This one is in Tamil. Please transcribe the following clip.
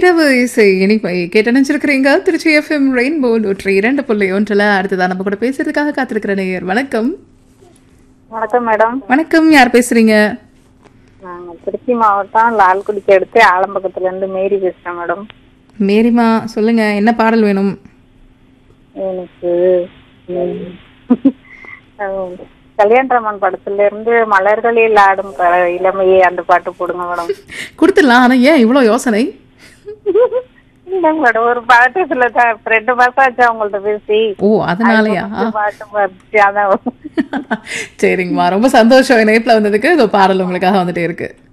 இரவு இசை இனிப்பை கேட்டு நினைச்சிருக்கிறீங்க திருச்சி எஃப்எம் ரெயின்போ நூற்றி இரண்டு புள்ளி ஒன்றில் அடுத்ததான் நம்ம கூட பேசுறதுக்காக காத்திருக்கிற நேயர் வணக்கம் வணக்கம் மேடம் வணக்கம் யார் பேசுறீங்க நாங்க திருச்சி மாவட்டம் லால்குடிக்கு அடுத்து ஆலம்பக்கத்துல இருந்து மேரி பேசுறேன் மேடம் மேரிமா சொல்லுங்க என்ன பாடல் வேணும் எனக்கு ம், அஹ், கல்யாணராமன் படத்துல இருந்து மலர்களில் ஆடும் க- இளமையே அந்த பாட்டு போடுங்க மேடம் கொடுத்துடலாம் ஆனா ஏன் இவ்வளோ யோசனை இல்ல மேடம் ஒரு பாட்டு சில ரெண்டு மாசம் ஆச்சு அவங்கள்ட்ட பேசி ஓ அதனாலயா ஒரு பாட்டு பார்த்துச்சு அதான் சரிங்கம்மா ரொம்ப சந்தோஷம் இணைப்புல வந்ததுக்கு இதோ பாடல் உங்களுக்காக வந்துட்டே இருக்கு